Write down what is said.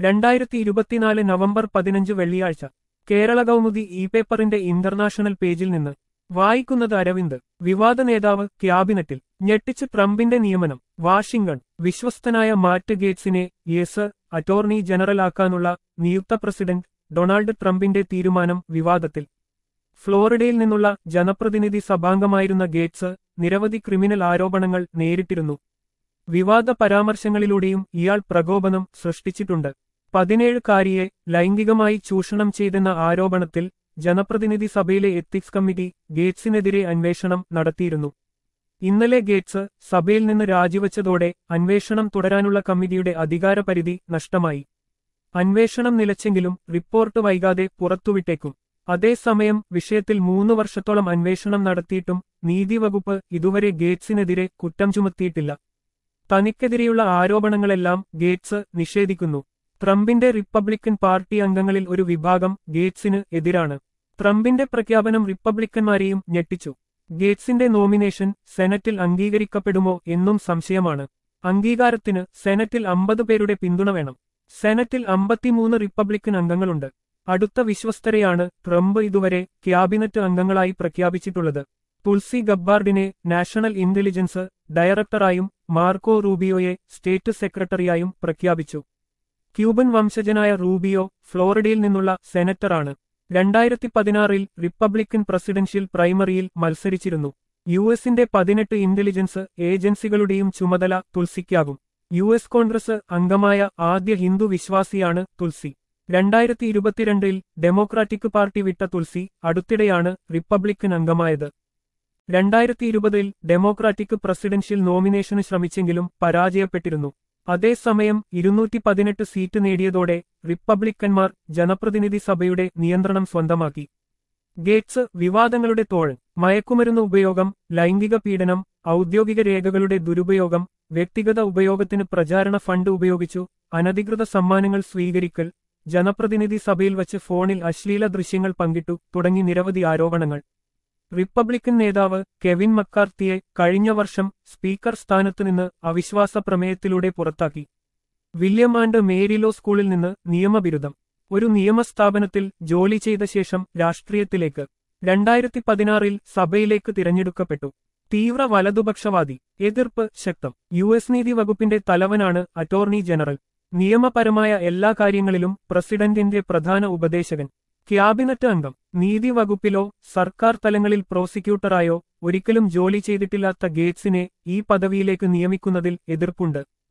രണ്ടായിരത്തി ഇരുപത്തിനാല് നവംബർ പതിനഞ്ച് വെള്ളിയാഴ്ച കേരള കൗമുദി ഇ പേപ്പറിന്റെ ഇന്റർനാഷണൽ പേജിൽ നിന്ന് വായിക്കുന്നത് അരവിന്ദ് വിവാദ നേതാവ് ക്യാബിനറ്റിൽ ഞെട്ടിച്ച് ട്രംപിന്റെ നിയമനം വാഷിംഗ്ടൺ വിശ്വസ്തനായ മാറ്റ് ഗേറ്റ്സിനെ യെസ് അറ്റോർണി ജനറലാക്കാനുള്ള നിയുക്ത പ്രസിഡന്റ് ഡൊണാൾഡ് ട്രംപിന്റെ തീരുമാനം വിവാദത്തിൽ ഫ്ലോറിഡയിൽ നിന്നുള്ള ജനപ്രതിനിധി സഭാംഗമായിരുന്ന ഗേറ്റ്സ് നിരവധി ക്രിമിനൽ ആരോപണങ്ങൾ നേരിട്ടിരുന്നു വിവാദ പരാമർശങ്ങളിലൂടെയും ഇയാൾ പ്രകോപനം സൃഷ്ടിച്ചിട്ടുണ്ട് പതിനേഴുകാരിയെ ലൈംഗികമായി ചൂഷണം ചെയ്തെന്ന ആരോപണത്തിൽ ജനപ്രതിനിധി സഭയിലെ എത്തിക്സ് കമ്മിറ്റി ഗേറ്റ്സിനെതിരെ അന്വേഷണം നടത്തിയിരുന്നു ഇന്നലെ ഗേറ്റ്സ് സഭയിൽ നിന്ന് രാജിവച്ചതോടെ അന്വേഷണം തുടരാനുള്ള കമ്മിറ്റിയുടെ അധികാരപരിധി നഷ്ടമായി അന്വേഷണം നിലച്ചെങ്കിലും റിപ്പോർട്ട് വൈകാതെ പുറത്തുവിട്ടേക്കും അതേസമയം വിഷയത്തിൽ മൂന്ന് വർഷത്തോളം അന്വേഷണം നടത്തിയിട്ടും നീതിവകുപ്പ് ഇതുവരെ ഗേറ്റ്സിനെതിരെ കുറ്റം ചുമത്തിയിട്ടില്ല തനിക്കെതിരെയുള്ള ആരോപണങ്ങളെല്ലാം ഗേറ്റ്സ് നിഷേധിക്കുന്നു ട്രംപിന്റെ റിപ്പബ്ലിക്കൻ പാർട്ടി അംഗങ്ങളിൽ ഒരു വിഭാഗം ഗേറ്റ്സിന് എതിരാണ് ട്രംപിന്റെ പ്രഖ്യാപനം റിപ്പബ്ലിക്കന്മാരെയും ഞെട്ടിച്ചു ഗേറ്റ്സിന്റെ നോമിനേഷൻ സെനറ്റിൽ അംഗീകരിക്കപ്പെടുമോ എന്നും സംശയമാണ് അംഗീകാരത്തിന് സെനറ്റിൽ അമ്പത് പേരുടെ പിന്തുണ വേണം സെനറ്റിൽ അമ്പത്തിമൂന്ന് റിപ്പബ്ലിക്കൻ അംഗങ്ങളുണ്ട് അടുത്ത വിശ്വസ്തരെയാണ് ട്രംപ് ഇതുവരെ ക്യാബിനറ്റ് അംഗങ്ങളായി പ്രഖ്യാപിച്ചിട്ടുള്ളത് തുൾസി ഗബ്ബാർഡിനെ നാഷണൽ ഇന്റലിജൻസ് ഡയറക്ടറായും മാർക്കോ റൂബിയോയെ സ്റ്റേറ്റ് സെക്രട്ടറിയായും പ്രഖ്യാപിച്ചു ക്യൂബൻ വംശജനായ റൂബിയോ ഫ്ലോറിഡയിൽ നിന്നുള്ള സെനറ്ററാണ് രണ്ടായിരത്തി പതിനാറിൽ റിപ്പബ്ലിക്കൻ പ്രസിഡൻഷ്യൽ പ്രൈമറിയിൽ മത്സരിച്ചിരുന്നു യു എസിന്റെ പതിനെട്ട് ഇന്റലിജൻസ് ഏജൻസികളുടെയും ചുമതല തുൾസിക്കാകും യു എസ് കോൺഗ്രസ് അംഗമായ ആദ്യ ഹിന്ദു വിശ്വാസിയാണ് തുൾസി രണ്ടായിരത്തി ഇരുപത്തിരണ്ടിൽ ഡെമോക്രാറ്റിക് പാർട്ടി വിട്ട തുൾസി അടുത്തിടെയാണ് റിപ്പബ്ലിക്കൻ അംഗമായത് രണ്ടായിരത്തി ഇരുപതിൽ ഡെമോക്രാറ്റിക് പ്രസിഡൻഷ്യൽ നോമിനേഷന് ശ്രമിച്ചെങ്കിലും പരാജയപ്പെട്ടിരുന്നു അതേസമയം ഇരുന്നൂറ്റി പതിനെട്ട് സീറ്റ് നേടിയതോടെ റിപ്പബ്ലിക്കന്മാർ ജനപ്രതിനിധി സഭയുടെ നിയന്ത്രണം സ്വന്തമാക്കി ഗേറ്റ്സ് വിവാദങ്ങളുടെ തോഴൻ മയക്കുമരുന്ന് ഉപയോഗം ലൈംഗിക പീഡനം ഔദ്യോഗിക രേഖകളുടെ ദുരുപയോഗം വ്യക്തിഗത ഉപയോഗത്തിന് പ്രചാരണ ഫണ്ട് ഉപയോഗിച്ചു അനധികൃത സമ്മാനങ്ങൾ സ്വീകരിക്കൽ ജനപ്രതിനിധി സഭയിൽ വച്ച് ഫോണിൽ അശ്ലീല ദൃശ്യങ്ങൾ പങ്കിട്ടു തുടങ്ങി നിരവധി ആരോപണങ്ങൾ റിപ്പബ്ലിക്കൻ നേതാവ് കെവിൻ മക്കാർത്തിയെ കഴിഞ്ഞ വർഷം സ്പീക്കർ സ്ഥാനത്തുനിന്ന് അവിശ്വാസ പ്രമേയത്തിലൂടെ പുറത്താക്കി വില്യം ആൻഡ് മേരിലോ സ്കൂളിൽ നിന്ന് നിയമബിരുദം ഒരു നിയമസ്ഥാപനത്തിൽ ജോലി ചെയ്ത ശേഷം രാഷ്ട്രീയത്തിലേക്ക് രണ്ടായിരത്തി പതിനാറിൽ സഭയിലേക്ക് തിരഞ്ഞെടുക്കപ്പെട്ടു തീവ്ര വലതുപക്ഷവാദി എതിർപ്പ് ശക്തം യു എസ് നീതി വകുപ്പിന്റെ തലവനാണ് അറ്റോർണി ജനറൽ നിയമപരമായ എല്ലാ കാര്യങ്ങളിലും പ്രസിഡന്റിന്റെ പ്രധാന ഉപദേശകൻ ക്യാബിനറ്റ് അംഗം നീതി വകുപ്പിലോ സർക്കാർ തലങ്ങളിൽ പ്രോസിക്യൂട്ടറായോ ഒരിക്കലും ജോലി ചെയ്തിട്ടില്ലാത്ത ഗേറ്റ്സിനെ ഈ പദവിയിലേക്ക് നിയമിക്കുന്നതിൽ എതിർപ്പുണ്ട്